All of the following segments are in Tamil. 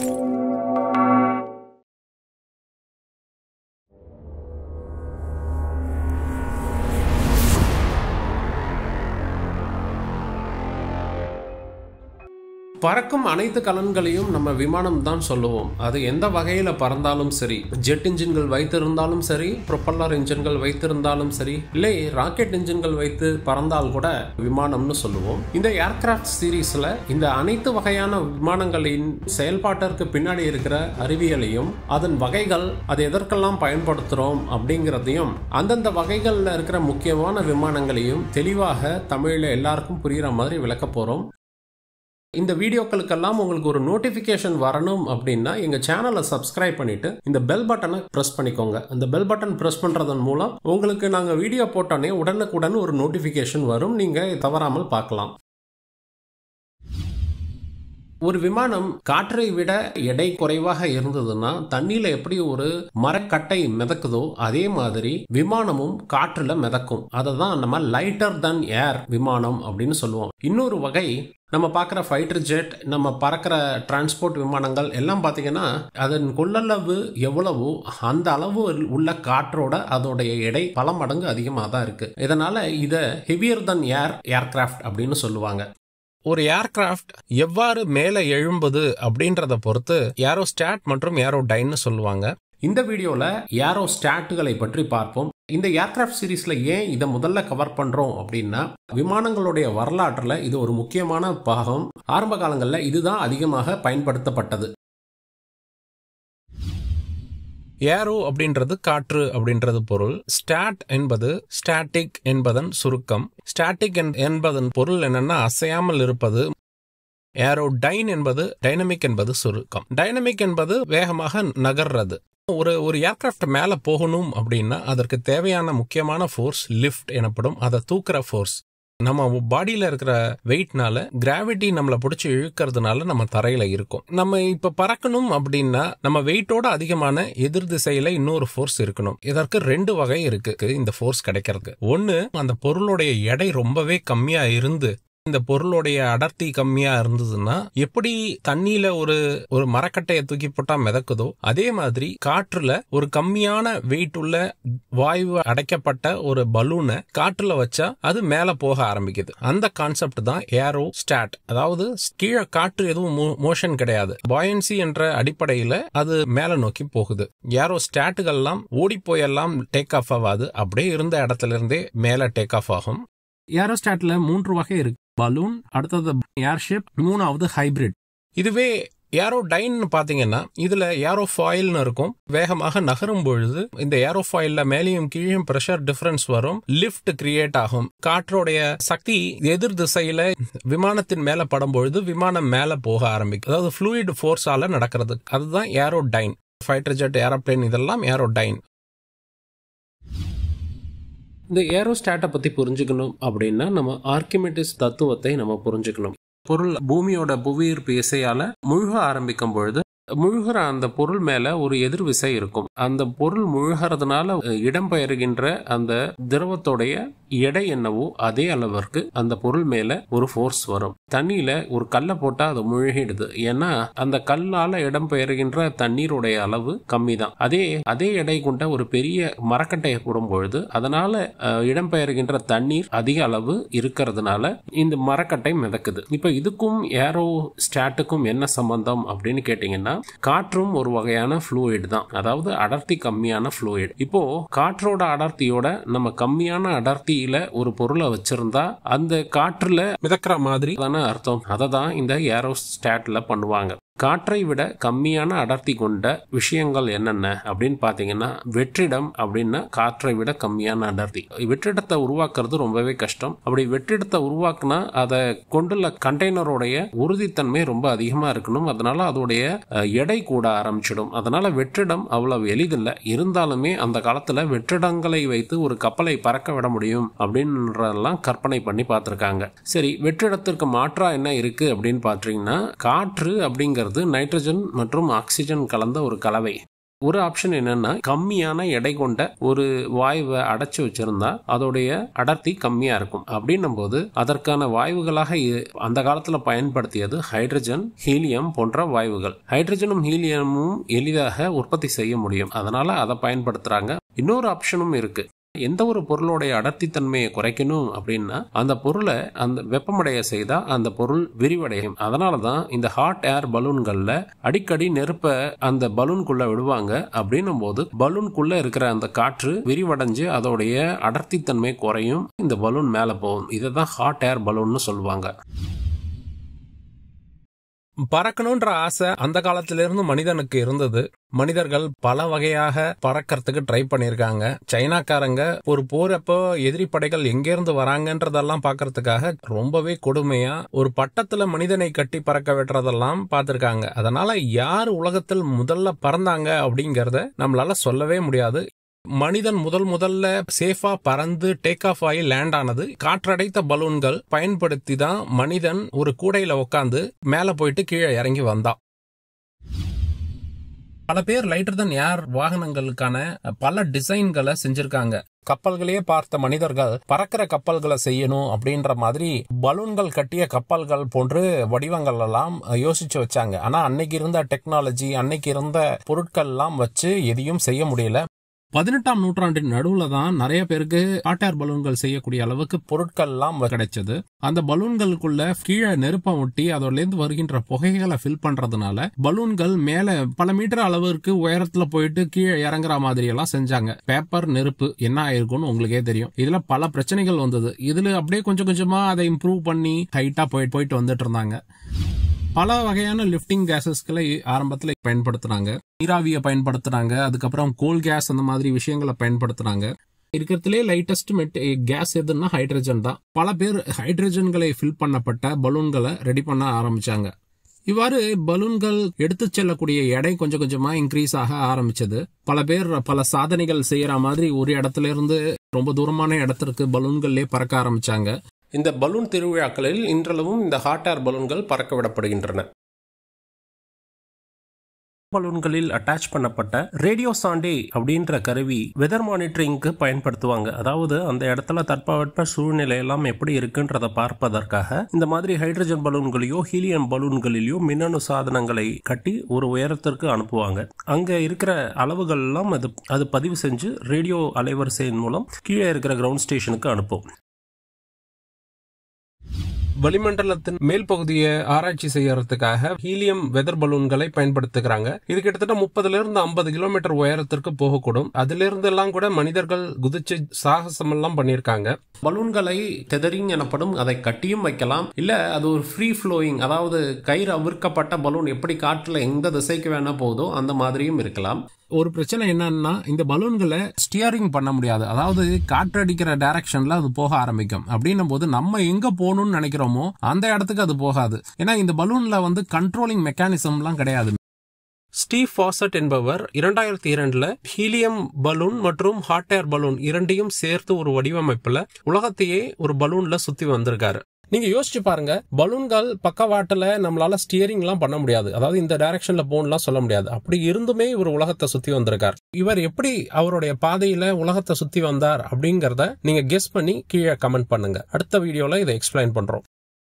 பறக்கும் அனைத்து கலன்களையும் நம்ம விமானம் தான் சொல்லுவோம் அது எந்த வகையில் பறந்தாலும் சரி ஜெட் இன்ஜின்கள் வைத்திருந்தாலும் சரி ப்ரொப்பல்லர் இன்ஜின்கள் வைத்திருந்தாலும் சரி இல்லை ராக்கெட் இன்ஜின்கள் வைத்து பறந்தால் கூட விமானம்னு சொல்லுவோம் இந்த ஏர்கிராஃப்ட் சீரீஸில் இந்த அனைத்து வகையான விமானங்களின் செயல்பாட்டிற்கு பின்னாடி இருக்கிற அறிவியலையும் அதன் வகைகள் அது எதற்கெல்லாம் பயன்படுத்துகிறோம் அப்படிங்கிறதையும் அந்தந்த வகைகளில் இருக்கிற முக்கியமான விமானங்களையும் தெளிவாக தமிழில் எல்லாருக்கும் புரிகிற மாதிரி விளக்க போகிறோம் இந்த வீடியோக்களுக்கெல்லாம் உங்களுக்கு ஒரு நோட்டிஃபிகேஷன் வரணும் அப்படின்னா எங்கள் சேனலை சப்ஸ்கிரைப் பண்ணிட்டு இந்த பெல் பட்டனை ப்ரெஸ் பண்ணிக்கோங்க அந்த பெல் பட்டன் ப்ரெஸ் பண்ணுறதன் மூலம் உங்களுக்கு நாங்கள் வீடியோ போட்டோன்னே உடனுக்குடன் ஒரு நோட்டிஃபிகேஷன் வரும் நீங்கள் தவறாமல் பார்க்கலாம் ஒரு விமானம் காற்றை விட எடை குறைவாக இருந்ததுன்னா தண்ணியில எப்படி ஒரு மரக்கட்டை மிதக்குதோ அதே மாதிரி விமானமும் காற்றுல மிதக்கும் அதை தான் நம்ம லைட்டர் தன் ஏர் விமானம் அப்படின்னு சொல்லுவோம் இன்னொரு வகை நம்ம பார்க்குற ஃபைட்டர் ஜெட் நம்ம பறக்கிற டிரான்ஸ்போர்ட் விமானங்கள் எல்லாம் பார்த்தீங்கன்னா அதன் கொள்ளளவு எவ்வளவோ அந்த அளவு உள்ள காற்றோட அதோடைய எடை பல மடங்கு அதிகமாக தான் இருக்கு இதனால இதை ஹெவியர் தன் ஏர் ஏர்கிராஃப்ட் அப்படின்னு சொல்லுவாங்க ஒரு ஏர்கிராஃப்ட் எவ்வாறு மேலே எழும்புது அப்படின்றத பொறுத்து ஏரோஸ்டாட் மற்றும் ஏரோடைன்னு சொல்லுவாங்க இந்த வீடியோல ஏரோ ஸ்டாட்டுகளை பற்றி பார்ப்போம் இந்த ஏர்கிராஃப்ட் சீரீஸ்ல ஏன் இதை முதல்ல கவர் பண்றோம் அப்படின்னா விமானங்களுடைய வரலாற்றுல இது ஒரு முக்கியமான பாகம் ஆரம்ப காலங்களில் இதுதான் அதிகமாக பயன்படுத்தப்பட்டது ஏரோ அப்படின்றது காற்று அப்படின்றது பொருள் ஸ்டாட் என்பது ஸ்டாட்டிக் என்பதன் சுருக்கம் ஸ்டாட்டிக் என்பதன் பொருள் என்னன்னா அசையாமல் இருப்பது ஏரோ டைன் என்பது டைனமிக் என்பது சுருக்கம் டைனமிக் என்பது வேகமாக நகர்றது ஒரு ஒரு ஏர்கிராஃப்ட் மேல போகணும் அப்படின்னா அதற்கு தேவையான முக்கியமான ஃபோர்ஸ் லிஃப்ட் எனப்படும் அதை தூக்குற ஃபோர்ஸ் நம்ம பாடியில இருக்கிற வெயிட்னால கிராவிட்டி நம்மளை பிடிச்சி இழுக்கிறதுனால நம்ம தரையில இருக்கும் நம்ம இப்ப பறக்கணும் அப்படின்னா நம்ம வெயிட்டோட அதிகமான எதிர் திசையில இன்னொரு ஃபோர்ஸ் இருக்கணும் இதற்கு ரெண்டு வகை இருக்கு இந்த ஃபோர்ஸ் கிடைக்கிறதுக்கு ஒன்னு அந்த பொருளுடைய எடை ரொம்பவே கம்மியா இருந்து இந்த பொருளுடைய அடர்த்தி கம்மியா இருந்ததுன்னா எப்படி தண்ணியில ஒரு ஒரு மரக்கட்டையை தூக்கி போட்டா மிதக்குதோ அதே மாதிரி காற்றுல ஒரு கம்மியான வெயிட் உள்ள வாயு அடைக்கப்பட்ட ஒரு பலூனை காற்றுல வச்சா அது மேல போக ஆரம்பிக்குது அந்த கான்செப்ட் தான் ஏரோ ஸ்டாட் அதாவது கீழே காற்று எதுவும் மோஷன் கிடையாது பாயன்சி என்ற அடிப்படையில அது மேல நோக்கி போகுது ஏரோ ஸ்டாட்டுகள்லாம் ஓடி போயெல்லாம் டேக் ஆஃப் ஆகாது அப்படியே இருந்த இடத்துல இருந்தே மேல டேக் ஆஃப் ஆகும் ஏரோஸ்டாட்ல மூன்று வகை இருக்கு பலூன் அடுத்தது ஏர்ஷிப் மூணாவது ஹைபிரிட் இதுவே ஏரோ டைன் பாத்தீங்கன்னா இதுல ஏரோ ஃபாயில்னு இருக்கும் வேகமாக நகரும் பொழுது இந்த ஏரோ ஃபாயில்ல மேலேயும் கீழும் பிரஷர் டிஃபரன்ஸ் வரும் லிஃப்ட் கிரியேட் ஆகும் காற்றோடைய சக்தி எதிர் திசையில விமானத்தின் மேல படும் பொழுது விமானம் மேல போக ஆரம்பிக்கும் அதாவது ஃப்ளூயிட் ஃபோர்ஸால நடக்கிறது அதுதான் aerodyne fighter jet aeroplane இதெல்லாம் ஏரோ டைன் இந்த ஏரோஸ்டாட்டை பற்றி புரிஞ்சுக்கணும் அப்படின்னா நம்ம ஆர்கிமெட்டிஸ் தத்துவத்தை நம்ம புரிஞ்சுக்கணும் பொருள் பூமியோட புவியீர்ப்பு இசையால முழுக ஆரம்பிக்கும் பொழுது முழுகிற அந்த பொருள் மேல ஒரு எதிர் விசை இருக்கும் அந்த பொருள் முழுகிறதுனால இடம்பெயர்கின்ற அந்த திரவத்தோடைய எடை என்னவோ அதே அளவிற்கு அந்த பொருள் மேல ஒரு ஃபோர்ஸ் வரும் தண்ணியில ஒரு கல்லை போட்டா அது முழுகிடுது ஏன்னா அந்த கல்லால இடம்பெயர்கின்ற தண்ணீருடைய அளவு கம்மி தான் அதே அதே எடை கொண்ட ஒரு பெரிய மரக்கட்டையை போடும் பொழுது அதனால இடம்பெயர்கின்ற தண்ணீர் அதிக அளவு இருக்கிறதுனால இந்த மரக்கட்டை மிதக்குது இப்ப இதுக்கும் ஏரோ ஸ்டாட்டுக்கும் என்ன சம்பந்தம் அப்படின்னு கேட்டீங்கன்னா காற்றும் ஒரு வகையான ஃப்ளூயிட் தான் அதாவது அடர்த்தி கம்மியான ஃப்ளூயிட் இப்போ காற்றோட அடர்த்தியோட நம்ம கம்மியான அடர்த்தியில ஒரு பொருளை வச்சிருந்தா அந்த காற்றுல மிதக்கிற மாதிரி தானே அர்த்தம் அதை தான் இந்த ஏரோ ஸ்டாட்ல பண்ணுவாங்க காற்றை விட கம்மியான அடர்த்தி கொண்ட விஷயங்கள் என்னென்ன அப்படின்னு பார்த்தீங்கன்னா வெற்றிடம் அப்படின்னா காற்றை விட கம்மியான அடர்த்தி வெற்றிடத்தை உருவாக்குறது ரொம்பவே கஷ்டம் அப்படி வெற்றிடத்தை உருவாக்குனா அதை கொண்டுள்ள கண்டெய்னருடைய உறுதித்தன்மை ரொம்ப அதிகமாக இருக்கணும் அதனால அதோடைய எடை கூட ஆரம்பிச்சிடும் அதனால வெற்றிடம் அவ்வளவு எளிதில்லை இருந்தாலுமே அந்த காலத்தில் வெற்றிடங்களை வைத்து ஒரு கப்பலை பறக்க விட முடியும் அப்படின்றதெல்லாம் கற்பனை பண்ணி பார்த்துருக்காங்க சரி வெற்றிடத்திற்கு மாற்றா என்ன இருக்கு அப்படின்னு பார்த்தீங்கன்னா காற்று அப்படிங்கிறது நைட்ரஜன் மற்றும் ஆக்சிஜன் கலந்த ஒரு கலவை ஒரு ஆப்ஷன் என்னன்னா கம்மியான எடை கொண்ட ஒரு வாயுவை அடைச்சு வச்சிருந்தா அதோடைய அடர்த்தி கம்மியா இருக்கும் அப்படின்னும் போது அதற்கான வாயுகளாக இ- அந்த காலத்துல பயன்படுத்தியது ஹைட்ரஜன் ஹீலியம் போன்ற வாயுகள் ஹைட்ரஜனும் ஹீலியமும் எளிதாக உற்பத்தி செய்ய முடியும் அதனால அதை பயன்படுத்துறாங்க இன்னொரு ஆப்ஷனும் இருக்கு எந்த ஒரு பொருளுடைய அடர்த்தி தன்மையை குறைக்கணும் அப்படின்னா அந்த பொருளை அந்த வெப்பமடைய செய்தா அந்த பொருள் விரிவடையும் அதனால தான் இந்த ஹாட் ஏர் பலூன்கள்ல அடிக்கடி நெருப்ப அந்த பலூன்குள்ள விடுவாங்க அப்படின்னும் போது பலூன்குள்ள இருக்கிற அந்த காற்று விரிவடைஞ்சு அதோடைய அடர்த்தி தன்மை குறையும் இந்த பலூன் மேல போகும் இதை தான் ஹாட் ஏர் பலூன்னு சொல்லுவாங்க பறக்கணுன்ற ஆசை அந்த காலத்திலிருந்து மனிதனுக்கு இருந்தது மனிதர்கள் பல வகையாக பறக்கறதுக்கு ட்ரை பண்ணியிருக்காங்க சைனாக்காரங்க ஒரு போறப்போ எதிரி படைகள் எங்கேருந்து வராங்கன்றதெல்லாம் பார்க்கறதுக்காக ரொம்பவே கொடுமையா ஒரு பட்டத்துல மனிதனை கட்டி பறக்க விட்டுறதெல்லாம் பார்த்திருக்காங்க அதனால யார் உலகத்தில் முதல்ல பறந்தாங்க அப்படிங்கறத நம்மளால சொல்லவே முடியாது மனிதன் முதல் முதல்ல சேஃபா பறந்து டேக் ஆஃப் ஆகி லேண்ட் ஆனது காற்றடைத்த பலூன்கள் பயன்படுத்தி தான் மனிதன் ஒரு கூடையில உட்காந்து மேல போயிட்டு கீழே இறங்கி வந்தான் பல பேர் லைட்டர் தன் ஏர் வாகனங்களுக்கான பல டிசைன்களை செஞ்சிருக்காங்க கப்பல்களையே பார்த்த மனிதர்கள் பறக்கிற கப்பல்களை செய்யணும் அப்படின்ற மாதிரி பலூன்கள் கட்டிய கப்பல்கள் போன்று வடிவங்கள் எல்லாம் யோசிச்சு வச்சாங்க ஆனா அன்னைக்கு இருந்த டெக்னாலஜி அன்னைக்கு இருந்த பொருட்கள் எல்லாம் வச்சு எதையும் செய்ய முடியல பதினெட்டாம் நூற்றாண்டின் நடுவுல தான் நிறைய பேருக்கு ஹாட் ஏர் பலூன்கள் செய்யக்கூடிய அளவுக்கு பொருட்கள் எல்லாம் கிடைச்சது அந்த பலூன்களுக்குள்ள கீழே நெருப்பம் ஒட்டி அதோட இருந்து வருகின்ற புகைகளை ஃபில் பண்றதுனால பலூன்கள் மேல பல மீட்டர் அளவிற்கு உயரத்துல போயிட்டு கீழே இறங்குற மாதிரி எல்லாம் செஞ்சாங்க பேப்பர் நெருப்பு என்ன ஆயிருக்கும்னு உங்களுக்கே தெரியும் இதுல பல பிரச்சனைகள் வந்தது இதுல அப்படியே கொஞ்சம் கொஞ்சமா அதை இம்ப்ரூவ் பண்ணி ஹைட்டா போயிட்டு போயிட்டு வந்துட்டு இருந்தாங்க பல வகையான லிஃப்டிங் கேசஸ்களை ஆரம்பத்தில் பயன்படுத்துனாங்க நீராவியை பயன்படுத்துனாங்க அதுக்கப்புறம் கோல் கேஸ் அந்த மாதிரி விஷயங்களை பயன்படுத்துனாங்க இருக்கிறதுலே லைட்டஸ்ட் மெட் கேஸ் எதுன்னா ஹைட்ரஜன் தான் பல பேர் ஹைட்ரஜன்களை ஃபில் பண்ணப்பட்ட பலூன்களை ரெடி பண்ண ஆரம்பிச்சாங்க இவ்வாறு பலூன்கள் எடுத்து செல்லக்கூடிய எடை கொஞ்சம் கொஞ்சமா இன்க்ரீஸ் ஆக ஆரம்பிச்சது பல பேர் பல சாதனைகள் செய்யற மாதிரி ஒரு இடத்துல இருந்து ரொம்ப தூரமான இடத்திற்கு பலூன்கள்லே பறக்க ஆரம்பிச்சாங்க இந்த பலூன் திருவிழாக்களில் இன்றளவும் இந்த ஹாட் ஏர் பலூன்கள் பறக்க விடப்படுகின்றன பலூன்களில் அட்டாச் பண்ணப்பட்ட ரேடியோ சாண்டே அப்படின்ற கருவி வெதர் மானிட்டரிங்க்கு பயன்படுத்துவாங்க அதாவது அந்த இடத்துல தட்பவெட்ப சூழ்நிலை எல்லாம் எப்படி இருக்குன்றத பார்ப்பதற்காக இந்த மாதிரி ஹைட்ரஜன் பலூன்களையோ ஹீலியம் பலூன்களிலேயோ மின்னணு சாதனங்களை கட்டி ஒரு உயரத்திற்கு அனுப்புவாங்க அங்க இருக்கிற அளவுகள் எல்லாம் அது அது பதிவு செஞ்சு ரேடியோ அலைவரிசையின் மூலம் கீழே இருக்கிற கிரவுண்ட் ஸ்டேஷனுக்கு அனுப்பும் வளிமண்டலத்தின் மேல் பகுதியை ஆராய்ச்சி செய்யறதுக்காக ஹீலியம் வெதர் பலூன்களை பயன்படுத்துகிறாங்க இது கிட்டத்தட்ட முப்பதுல இருந்து ஐம்பது கிலோமீட்டர் உயரத்திற்கு போகக்கூடும் அதுல இருந்து எல்லாம் கூட மனிதர்கள் குதிச்சு சாகசம் எல்லாம் பண்ணியிருக்காங்க பலூன்களை டெதரிங் எனப்படும் அதை கட்டியும் வைக்கலாம் இல்ல அது ஒரு ஃப்ரீ ஃப்ளோயிங் அதாவது கயிறு அவிர்க்கப்பட்ட பலூன் எப்படி காற்றுல எந்த திசைக்கு வேணா போகுதோ அந்த மாதிரியும் இருக்கலாம் ஒரு பிரச்சனை என்னன்னா இந்த பலூன்களை ஸ்டியரிங் பண்ண முடியாது அதாவது காற்றடிக்கிற டைரக்ஷன்ல அது போக ஆரம்பிக்கும் அப்படின்னும் போது நம்ம எங்க போகணும்னு நினைக்கிறோமோ அந்த இடத்துக்கு அது போகாது ஏன்னா இந்த பலூன்ல வந்து கண்ட்ரோலிங் மெக்கானிசம்லாம் கிடையாது ஸ்டீவ் ஃபாசட் என்பவர் இரண்டாயிரத்தி இரண்டுல ஹீலியம் பலூன் மற்றும் ஹாட் ஏர் பலூன் இரண்டையும் சேர்த்து ஒரு வடிவமைப்புல உலகத்தையே ஒரு பலூன்ல சுத்தி வந்திருக்காரு நீங்க யோசிச்சு பாருங்க பலூன்கள் பக்கவாட்டுல நம்மளால ஸ்டியரிங் எல்லாம் பண்ண முடியாது அதாவது இந்த டைரக்ஷன்ல போன்லாம் சொல்ல முடியாது அப்படி இருந்துமே இவர் உலகத்தை சுத்தி வந்திருக்கார் இவர் எப்படி அவருடைய பாதையில உலகத்தை சுத்தி வந்தார் அப்படிங்கறத நீங்க கெஸ் பண்ணி கீழே கமெண்ட் பண்ணுங்க அடுத்த வீடியோல இதை எக்ஸ்பிளைன் பண்றோம்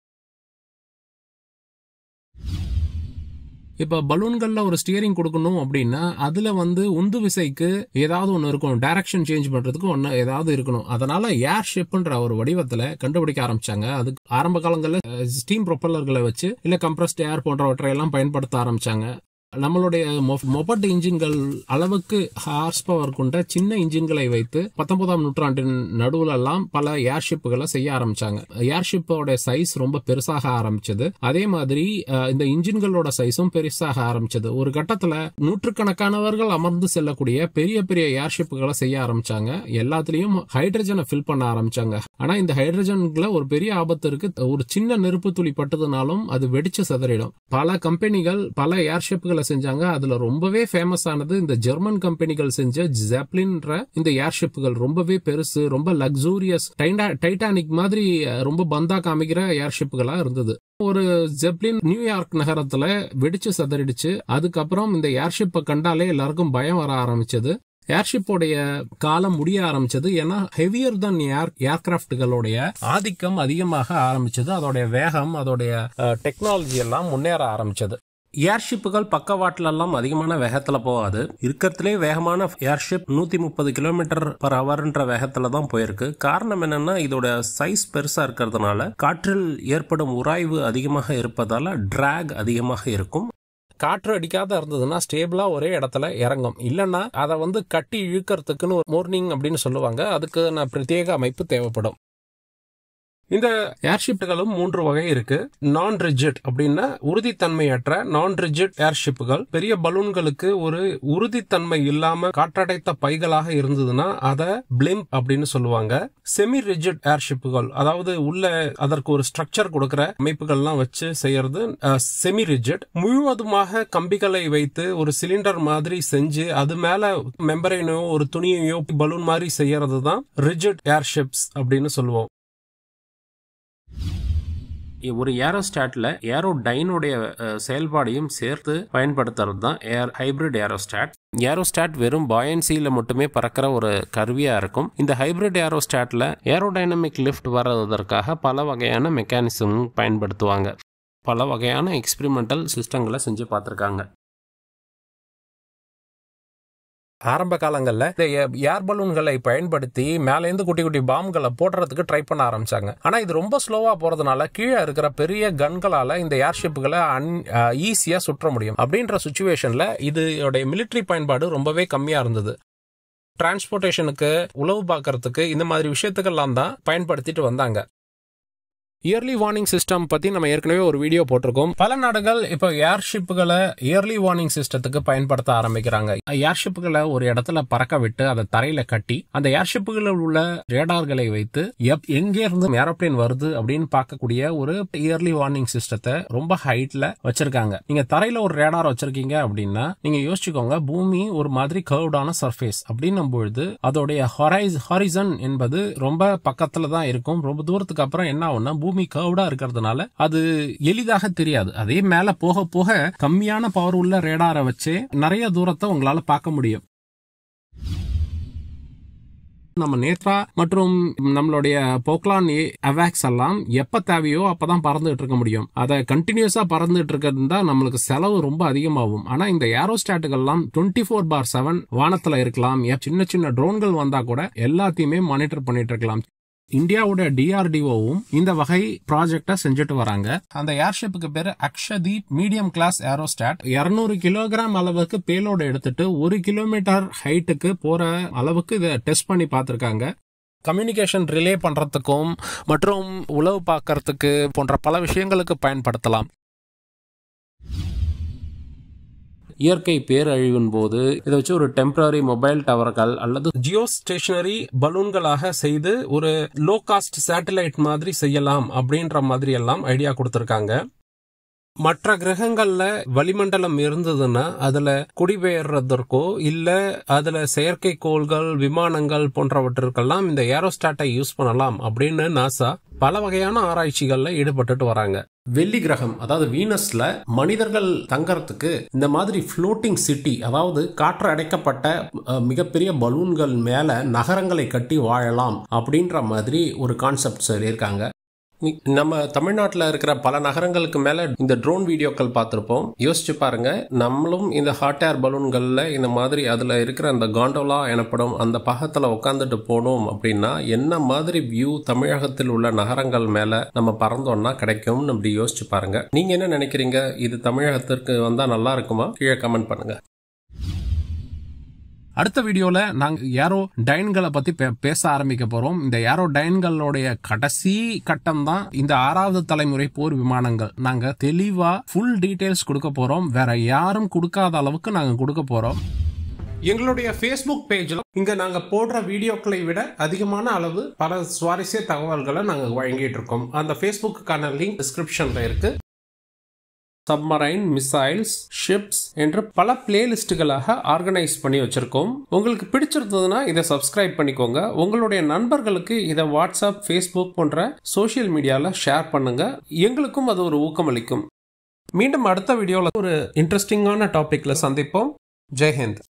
இப்ப பலூன்கள்ல ஒரு ஸ்டியரிங் கொடுக்கணும் அப்படின்னா அதுல வந்து உந்து விசைக்கு ஏதாவது ஒன்று இருக்கணும் டைரக்ஷன் சேஞ்ச் பண்றதுக்கு ஒன்று ஏதாவது இருக்கணும் அதனால ஏர் ஷிப்ன்ற ஒரு வடிவத்துல கண்டுபிடிக்க ஆரம்பிச்சாங்க அது ஆரம்ப காலங்களில் ஸ்டீம் ப்ரொப்பல்லர்களை வச்சு இல்ல கம்ப்ரஸ்ட் ஏர் போன்றவற்றை எல்லாம் பயன்படுத்த ஆரம்பிச்சாங்க நம்மளுடைய மொபட் இன்ஜின்கள் அளவுக்கு ஹார்ஸ் பவர் கொண்ட சின்ன இன்ஜின்களை வைத்து பத்தொன்பதாம் நூற்றாண்டின் நடுவுல எல்லாம் பல ஏர்ஷிப்புகளை செய்ய ஆரம்பிச்சாங்க ஏர்ஷிப்போட சைஸ் ரொம்ப பெருசாக ஆரம்பிச்சது அதே மாதிரி அஹ், இந்த இன்ஜின்களோட சைஸும் பெருசாக ஆரம்பிச்சது ஒரு கட்டத்துல நூற்றுக்கணக்கானவர்கள் அமர்ந்து செல்லக்கூடிய பெரிய பெரிய ஏர்ஷிப்புகளை செய்ய ஆரம்பிச்சாங்க எல்லாத்துலயும் ஹைட்ரஜனை ஃபில் பண்ண ஆரம்பிச்சாங்க ஆனா இந்த ஹைட்ரஜன்ல ஒரு பெரிய ஆபத்து இருக்கு ஒரு சின்ன நெருப்பு துளி பட்டதுனாலும் அது வெடிச்சு சிதறிடும் பல கம்பெனிகள் பல ஏர்ஷிப்புகளை ஏர்ஷிப்புகளை செஞ்சாங்க அதுல ரொம்பவே ஃபேமஸ் ஆனது இந்த ஜெர்மன் கம்பெனிகள் செஞ்ச ஜெப்ளின்ற இந்த ஏர்ஷிப்புகள் ரொம்பவே பெருசு ரொம்ப லக்ஸூரியஸ் டைட்டானிக் மாதிரி அஹ், ரொம்ப பந்தா காமிக்கிற ஏர்ஷிப்புகளா இருந்தது ஒரு ஜெப்ளின் நியூயார்க் நகரத்துல வெடிச்சு சதறிடுச்சு அதுக்கப்புறம் இந்த ஏர்ஷிப்பை கண்டாலே எல்லாருக்கும் பயம் வர ஆரம்பிச்சது ஏர்ஷிப்போடைய காலம் முடிய ஆரம்பிச்சது ஏன்னா ஹெவியர் தன் ஏர் ஏர்கிராப்டுகளுடைய ஆதிக்கம் அதிகமாக ஆரம்பிச்சது அதோடைய வேகம் அதோடைய டெக்னாலஜி எல்லாம் முன்னேற ஆரம்பிச்சது ஏர்ஷிப்புகள் பக்கவாட்டில எல்லாம் அதிகமான வேகத்துல போகாது இருக்கிறதுலே வேகமான ஏர்ஷிப் நூத்தி முப்பது கிலோமீட்டர் பர் ஹவர்ன்ற வேகத்துல தான் போயிருக்கு காரணம் என்னன்னா இதோட சைஸ் பெருசா இருக்கிறதுனால காற்றில் ஏற்படும் உராய்வு அதிகமாக இருப்பதால டிராக் அதிகமாக இருக்கும் காற்று அடிக்காத இருந்ததுன்னா ஸ்டேபிளா ஒரே இடத்துல இறங்கும் இல்லைன்னா அதை வந்து கட்டி இழுக்கிறதுக்குன்னு ஒரு மோர்னிங் அப்படின்னு சொல்லுவாங்க அதுக்கு நான் பிரத்யேக அமைப்பு தேவைப்படும் இந்த ஏர்ஷிப்புகளும் மூன்று வகை இருக்கு நான் ரிஜிட் அப்படின்னா உறுதித்தன்மையற்ற நான் ரிஜிட் ஏர்ஷிப்புகள் பெரிய பலூன்களுக்கு ஒரு உறுதித்தன்மை இல்லாம காற்றடைத்த பைகளாக இருந்ததுன்னா அதை பிளிம்ப் அப்படின்னு சொல்லுவாங்க செமி ரிஜிட் ஏர்ஷிப்புகள் அதாவது உள்ள அதற்கு ஒரு ஸ்ட்ரக்சர் கொடுக்கிற அமைப்புகள்லாம் வச்சு செய்யறது செமி ரிஜிட் முழுவதுமாக கம்பிகளை வைத்து ஒரு சிலிண்டர் மாதிரி செஞ்சு அது மேல மெம்பரைனையோ ஒரு துணியையோ பலூன் மாதிரி செய்யறது தான் ரிஜிட் ஏர்ஷிப்ஸ் அப்படின்னு சொல்லுவோம் ஒரு ஏரோஸ்டாட்ல ஏரோ டைனுடைய செயல்பாடையும் சேர்த்து பயன்படுத்துறது தான் ஏர் ஹைபிரிட் ஏரோஸ்டாட் ஏரோஸ்டாட் வெறும் பாயன்சியில் மட்டுமே பறக்கிற ஒரு கருவியாக இருக்கும் இந்த ஹைபிரிட் ஏரோஸ்டாட்டில் ஏரோடைனமிக் லிஃப்ட் வர்றதற்காக பல வகையான மெக்கானிசம் பயன்படுத்துவாங்க பல வகையான எக்ஸ்பிரிமெண்டல் சிஸ்டங்களை செஞ்சு பார்த்துருக்காங்க ஆரம்ப காலங்களில் இந்த ஏர் பலூன்களை பயன்படுத்தி மேலேருந்து குட்டி குட்டி பாம்புகளை போடுறதுக்கு ட்ரை பண்ண ஆரம்பிச்சாங்க ஆனா இது ரொம்ப ஸ்லோவா போறதுனால கீழே இருக்கிற பெரிய கன்களால இந்த ஏர்ஷிப்புகளை அன் ஈஸியா சுற்ற முடியும் அப்படின்ற சுச்சுவேஷன்ல இதோடைய மிலிட்ரி பயன்பாடு ரொம்பவே கம்மியா இருந்தது டிரான்ஸ்போர்ட்டேஷனுக்கு உளவு பார்க்கறதுக்கு இந்த மாதிரி விஷயத்துக்கெல்லாம் தான் பயன்படுத்திட்டு வந்தாங்க இயர்லி வார்னிங் சிஸ்டம் பத்தி நம்ம ஏற்கனவே ஒரு வீடியோ போட்டிருக்கோம் பல நாடுகள் இப்போ ஏர்ஷிப்புகளை இயர்லி வார்னிங் சிஸ்டத்துக்கு பயன்படுத்த ஆரம்பிக்கிறாங்க ஏர்ஷிப்புகளை ஒரு இடத்துல பறக்க விட்டு அதை தரையில கட்டி அந்த ஏர்ஷிப்புகளில் உள்ள ரேடார்களை வைத்து எப் எங்கே இருந்து ஏரோப்ளேன் வருது அப்படின்னு பார்க்கக்கூடிய ஒரு இயர்லி வார்னிங் சிஸ்டத்தை ரொம்ப ஹைட்ல வச்சிருக்காங்க நீங்க தரையில ஒரு ரேடார் வச்சிருக்கீங்க அப்படின்னா நீங்க யோசிச்சுக்கோங்க பூமி ஒரு மாதிரி கர்வ்டான சர்ஃபேஸ் அப்படின்னும் பொழுது அதோடைய ஹொரைஸ் ஹாரிசன் என்பது ரொம்ப பக்கத்துல தான் இருக்கும் ரொம்ப தூரத்துக்கு அப்புறம் என்ன ஆகும்னா பூமி கர்வ்டா இருக்கிறதுனால அது எளிதாக தெரியாது அதே மேல போக போக கம்மியான பவர் உள்ள ரேடாரை வச்சு நிறைய தூரத்தை உங்களால பார்க்க முடியும் நம்ம நேத்ரா மற்றும் நம்மளுடைய போக்லான் அவாக்ஸ் எல்லாம் எப்ப தேவையோ அப்பதான் பறந்துட்டு இருக்க முடியும் அதை கண்டினியூஸா பறந்துட்டு இருக்கிறது தான் நம்மளுக்கு செலவு ரொம்ப அதிகமாகும் ஆனா இந்த ஏரோஸ்டாட்டுகள்லாம் டுவெண்ட்டி ஃபோர் பார் செவன் வானத்துல இருக்கலாம் சின்ன சின்ன ட்ரோன்கள் வந்தா கூட எல்லாத்தையுமே மானிட்டர் பண்ணிட்டு இருக்கலாம் இந்தியாவோட டிஆர்டிஓவும் இந்த வகை ப்ராஜெக்டை செஞ்சுட்டு வராங்க அந்த ஏர்ஷிப்புக்கு பேரு அக்ஷதீப் மீடியம் கிளாஸ் ஏரோஸ்டாட் இருநூறு கிலோகிராம் அளவுக்கு பேலோடு எடுத்துட்டு ஒரு கிலோமீட்டர் ஹைட்டுக்கு போற அளவுக்கு இதை டெஸ்ட் பண்ணி பார்த்திருக்காங்க கம்யூனிகேஷன் ரிலே பண்றதுக்கும் மற்றும் உளவு பார்க்கறதுக்கு போன்ற பல விஷயங்களுக்கு பயன்படுத்தலாம் இயற்கை பேரழிவின் போது இதை வச்சு ஒரு டெம்பரரி மொபைல் டவர்கள் அல்லது ஜியோ ஸ்டேஷனரி பலூன்களாக செய்து ஒரு லோ காஸ்ட் சேட்டலைட் மாதிரி செய்யலாம் அப்படின்ற மாதிரி எல்லாம் ஐடியா கொடுத்திருக்காங்க மற்ற கிரகங்கள்ல வளிமண்டலம் இருந்ததுன்னா அதுல குடிபெயர்றதற்கோ இல்ல அதுல செயற்கைக்கோள்கள் விமானங்கள் போன்றவற்றிற்கெல்லாம் இந்த ஏரோஸ்டாட்டை யூஸ் பண்ணலாம் அப்படின்னு நாசா பல வகையான ஆராய்ச்சிகள்ல ஈடுபட்டுட்டு வராங்க வெள்ளி கிரகம் அதாவது வீனஸ்ல மனிதர்கள் தங்கறதுக்கு இந்த மாதிரி ஃப்ளோட்டிங் சிட்டி அதாவது காற்று அடைக்கப்பட்ட மிகப்பெரிய பலூன்கள் மேல நகரங்களை கட்டி வாழலாம் அப்படின்ற மாதிரி ஒரு கான்செப்ட் சொல்லியிருக்காங்க நம்ம தமிழ்நாட்டில் இருக்கிற பல நகரங்களுக்கு மேல இந்த ட்ரோன் வீடியோக்கள் பார்த்துருப்போம் யோசிச்சு பாருங்க நம்மளும் இந்த ஹாட் ஏர் பலூன்கள்ல இந்த மாதிரி அதுல இருக்கிற அந்த காண்டோலா எனப்படும் அந்த பாகத்துல உட்காந்துட்டு போனோம் அப்படின்னா என்ன மாதிரி வியூ தமிழகத்தில் உள்ள நகரங்கள் மேல நம்ம பறந்தோம்னா கிடைக்கும்னு அப்படி யோசிச்சு பாருங்க நீங்க என்ன நினைக்கிறீங்க இது தமிழகத்திற்கு வந்தா நல்லா இருக்குமா கீழே கமெண்ட் பண்ணுங்க அடுத்த வீடியோல நாங்க ஏரோ டைன்களை பத்தி பேச ஆரம்பிக்க போறோம் இந்த ஏரோ டைன்களுடைய கடைசி கட்டம் தான் இந்த ஆறாவது தலைமுறை போர் விமானங்கள் நாங்க தெளிவா ஃபுல் டீடைல்ஸ் கொடுக்க போறோம் வேற யாரும் கொடுக்காத அளவுக்கு நாங்க கொடுக்க போறோம் எங்களுடைய ஃபேஸ்புக் பேஜில் இங்க நாங்க போடுற வீடியோக்களை விட அதிகமான அளவு பல சுவாரஸ்ய தகவல்களை நாங்க வழங்கிட்டு இருக்கோம் அந்த ஃபேஸ்புக்குக்கான லிங்க் டிஸ்கிரிப்ஷன்ல இருக்கு சப்மரைன் மிசைல்ஸ் ஷிப்ஸ் என்று பல பிளேலிஸ்டுகளாக ஆர்கனைஸ் பண்ணி வச்சிருக்கோம் உங்களுக்கு பிடிச்சிருந்ததுன்னா இதை சப்ஸ்கிரைப் பண்ணிக்கோங்க உங்களுடைய நண்பர்களுக்கு இதை வாட்ஸ்அப் ஃபேஸ்புக் போன்ற சோஷியல் மீடியாவில் ஷேர் பண்ணுங்க எங்களுக்கும் அது ஒரு ஊக்கமளிக்கும் மீண்டும் அடுத்த வீடியோவில் ஒரு இன்ட்ரெஸ்டிங்கான டாபிக்ல சந்திப்போம் ஜெய்ஹிந்த்